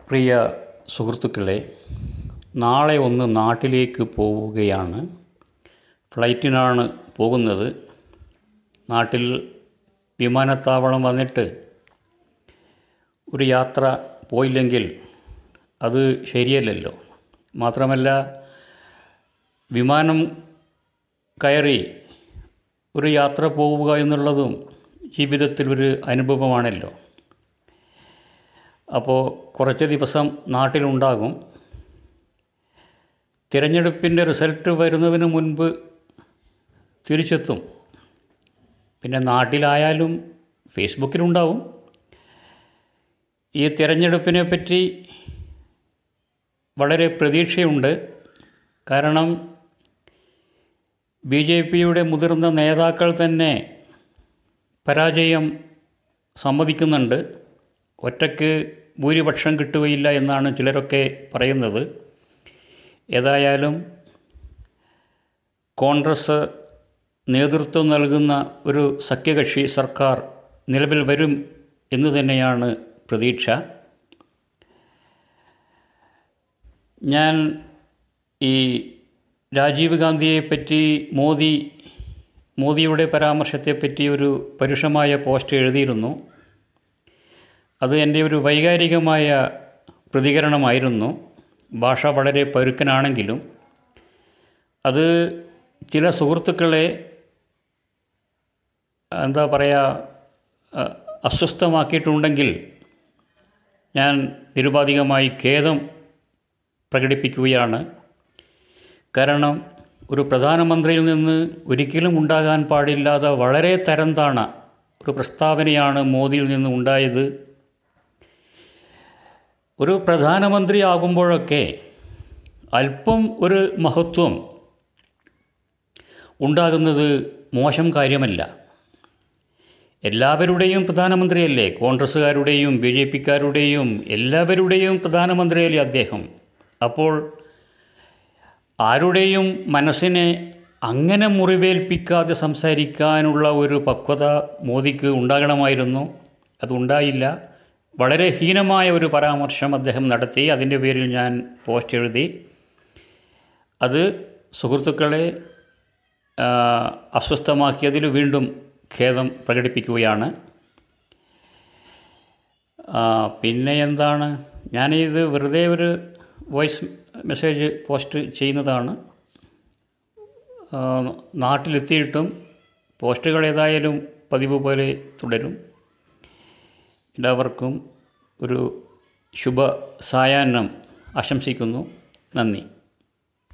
പ്രിയ സുഹൃത്തുക്കളെ നാളെ ഒന്ന് നാട്ടിലേക്ക് പോവുകയാണ് ഫ്ലൈറ്റിനാണ് പോകുന്നത് നാട്ടിൽ വിമാനത്താവളം വന്നിട്ട് ഒരു യാത്ര പോയില്ലെങ്കിൽ അത് ശരിയല്ലല്ലോ മാത്രമല്ല വിമാനം കയറി ഒരു യാത്ര പോവുക എന്നുള്ളതും ജീവിതത്തിൽ ഒരു അനുഭവമാണല്ലോ അപ്പോൾ കുറച്ച് ദിവസം നാട്ടിലുണ്ടാകും തിരഞ്ഞെടുപ്പിൻ്റെ റിസൾട്ട് വരുന്നതിന് മുൻപ് തിരിച്ചെത്തും പിന്നെ നാട്ടിലായാലും ഫേസ്ബുക്കിലുണ്ടാവും ഈ തിരഞ്ഞെടുപ്പിനെ പറ്റി വളരെ പ്രതീക്ഷയുണ്ട് കാരണം ബി ജെ പിയുടെ മുതിർന്ന നേതാക്കൾ തന്നെ പരാജയം സമ്മതിക്കുന്നുണ്ട് ഒറ്റയ്ക്ക് ഭൂരിപക്ഷം കിട്ടുകയില്ല എന്നാണ് ചിലരൊക്കെ പറയുന്നത് ഏതായാലും കോൺഗ്രസ് നേതൃത്വം നൽകുന്ന ഒരു സഖ്യകക്ഷി സർക്കാർ നിലവിൽ വരും എന്ന് തന്നെയാണ് പ്രതീക്ഷ ഞാൻ ഈ രാജീവ് ഗാന്ധിയെപ്പറ്റി മോദി മോദിയുടെ പരാമർശത്തെപ്പറ്റി ഒരു പരുഷമായ പോസ്റ്റ് എഴുതിയിരുന്നു അത് എൻ്റെ ഒരു വൈകാരികമായ പ്രതികരണമായിരുന്നു ഭാഷ വളരെ പരുക്കനാണെങ്കിലും അത് ചില സുഹൃത്തുക്കളെ എന്താ പറയുക അസ്വസ്ഥമാക്കിയിട്ടുണ്ടെങ്കിൽ ഞാൻ നിരുപാധികമായി ഖേദം പ്രകടിപ്പിക്കുകയാണ് കാരണം ഒരു പ്രധാനമന്ത്രിയിൽ നിന്ന് ഒരിക്കലും ഉണ്ടാകാൻ പാടില്ലാത്ത വളരെ തരം താണ ഒരു പ്രസ്താവനയാണ് മോദിയിൽ നിന്ന് ഉണ്ടായത് ഒരു പ്രധാനമന്ത്രി ആകുമ്പോഴൊക്കെ അല്പം ഒരു മഹത്വം ഉണ്ടാകുന്നത് മോശം കാര്യമല്ല എല്ലാവരുടെയും പ്രധാനമന്ത്രിയല്ലേ കോൺഗ്രസ്സുകാരുടെയും ബി ജെ പിക്കാരുടെയും എല്ലാവരുടെയും പ്രധാനമന്ത്രിയല്ലേ അദ്ദേഹം അപ്പോൾ ആരുടെയും മനസ്സിനെ അങ്ങനെ മുറിവേൽപ്പിക്കാതെ സംസാരിക്കാനുള്ള ഒരു പക്വത മോദിക്ക് ഉണ്ടാകണമായിരുന്നു അതുണ്ടായില്ല വളരെ ഹീനമായ ഒരു പരാമർശം അദ്ദേഹം നടത്തി അതിൻ്റെ പേരിൽ ഞാൻ പോസ്റ്റ് എഴുതി അത് സുഹൃത്തുക്കളെ അസ്വസ്ഥമാക്കിയതിൽ വീണ്ടും ഖേദം പ്രകടിപ്പിക്കുകയാണ് പിന്നെ എന്താണ് ഞാനിത് വെറുതെ ഒരു വോയിസ് മെസ്സേജ് പോസ്റ്റ് ചെയ്യുന്നതാണ് നാട്ടിലെത്തിയിട്ടും പോസ്റ്റുകൾ ഏതായാലും പതിവ് പോലെ തുടരും എല്ലാവർക്കും ഒരു ശുഭ സായാഹ്നം ആശംസിക്കുന്നു നന്ദി